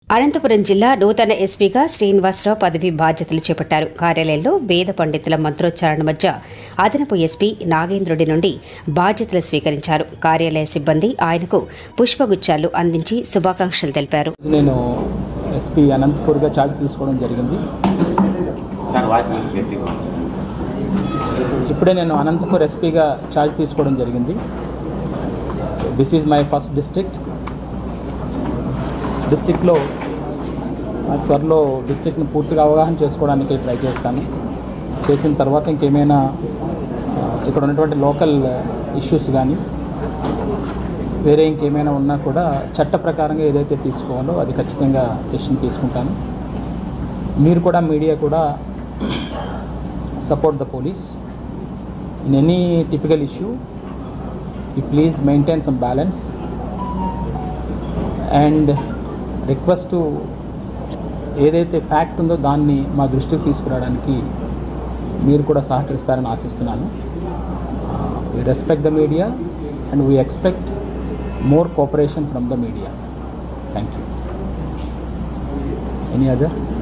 అనంతపురం జిల్లా నూతన ఎస్పీగా శ్రీనివాసరావు పదవి బాధ్యతలు చేపట్టారు కార్యాలయంలో వేద పండితుల మంత్రోచ్చారణ మధ్య అదనపు ఎస్పీ నాగేంద్రుడి నుండి బాధ్యతలు స్వీకరించారు కార్యాలయ సిబ్బంది ఆయనకు పుష్పగుచ్చాలు అందించి శుభాకాంక్షలు తెలిపారు నేను ఎస్పీ అనంతపూర్గా ఛార్జ్ తీసుకోవడం జరిగింది సార్ వాయిస్ గట్టిగా ఇప్పుడే నేను అనంతపూర్ ఎస్పీగా ఛార్జ్ తీసుకోవడం జరిగింది so this is my first district డిస్ట్రిక్ట్లో త్వరలో డిస్ట్రిక్ట్ని పూర్తిగా అవగాహన చేసుకోవడానికి ట్రై చేస్తాను చేసిన తర్వాత ఇంకేమైనా ఆ, ఇక్కడ ఉన్నటువంటి లోకల్ ఇష్యూస్ కానీ వేరే ఇంకేమైనా ఉన్నా కూడా చట్ట ప్రకారంగా ఏదైతే తీసుకోవాలో అది ఖచ్చితంగా డెసిషన్ తీసుకుంటాను మీరు కూడా మీడియా కూడా support the police in any typical issue you please maintain some balance and request to ఏదైతే ఫ్యాక్ట్ ఉందో దాన్ని మా దృష్టికి తీసుకురావడానికి మీరు కూడా సహకరిస్తారని ఆశిస్తున్నాను we respect the media and we expect more cooperation from the media thank you any other